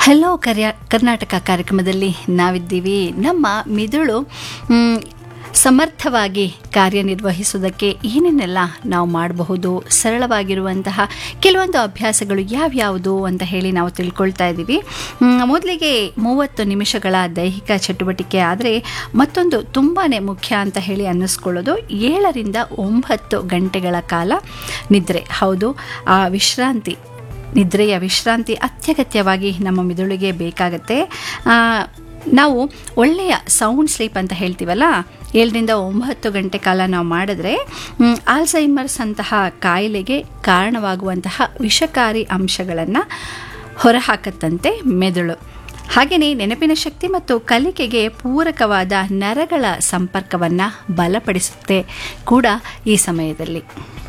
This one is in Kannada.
ಹಲೋ ಕರ್ಯ ಕರ್ನಾಟಕ ಕಾರ್ಯಕ್ರಮದಲ್ಲಿ ನಾವಿದ್ದೀವಿ ನಮ್ಮ ಮಿದುಳು ಮ್, ಸಮರ್ಥವಾಗಿ ಕಾರ್ಯನಿರ್ವಹಿಸೋದಕ್ಕೆ ಏನೇನೆಲ್ಲ ನಾವು ಮಾಡಬಹುದು ಸರಳವಾಗಿರುವಂತಹ ಕೆಲವೊಂದು ಅಭ್ಯಾಸಗಳು ಯಾವ್ಯಾವುದು ಅಂತ ಹೇಳಿ ನಾವು ತಿಳ್ಕೊಳ್ತಾ ಇದ್ದೀವಿ ಮ್, ಮೊದಲಿಗೆ ಮೂವತ್ತು ನಿಮಿಷಗಳ ದೈಹಿಕ ಚಟುವಟಿಕೆ ಆದರೆ ಮತ್ತೊಂದು ತುಂಬಾ ಮುಖ್ಯ ಅಂತ ಹೇಳಿ ಅನ್ನಿಸ್ಕೊಳ್ಳೋದು ಏಳರಿಂದ ಒಂಬತ್ತು ಗಂಟೆಗಳ ಕಾಲ ನಿದ್ರೆ ಹೌದು ಆ ವಿಶ್ರಾಂತಿ ನಿದ್ರೆಯ ವಿಶ್ರಾಂತಿ ಅತ್ಯಗತ್ಯವಾಗಿ ನಮ್ಮ ಮಿದುಳಿಗೆ ಬೇಕಾಗತ್ತೆ ಆ, ನಾವು ಒಳ್ಳೆಯ ಸೌಂಡ್ ಸ್ಲೀಪ್ ಅಂತ ಹೇಳ್ತೀವಲ್ಲ ಏಳರಿಂದ ಒಂಬತ್ತು ಗಂಟೆ ಕಾಲ ನಾವು ಮಾಡಿದ್ರೆ ಮ್, ಆಲ್ಝೈಮರ್ಸ್ ಅಂತಹ ಕಾಯಿಲೆಗೆ ಕಾರಣವಾಗುವಂತಹ ವಿಷಕಾರಿ ಅಂಶಗಳನ್ನು ಹೊರಹಾಕತ್ತಂತೆ ಮೆದುಳು ಹಾಗೆಯೇ ನೆನಪಿನ ಶಕ್ತಿ ಮತ್ತು ಕಲಿಕೆಗೆ ಪೂರಕವಾದ ನರಗಳ ಸಂಪರ್ಕವನ್ನು ಬಲಪಡಿಸುತ್ತೆ ಕೂಡ ಈ ಸಮಯದಲ್ಲಿ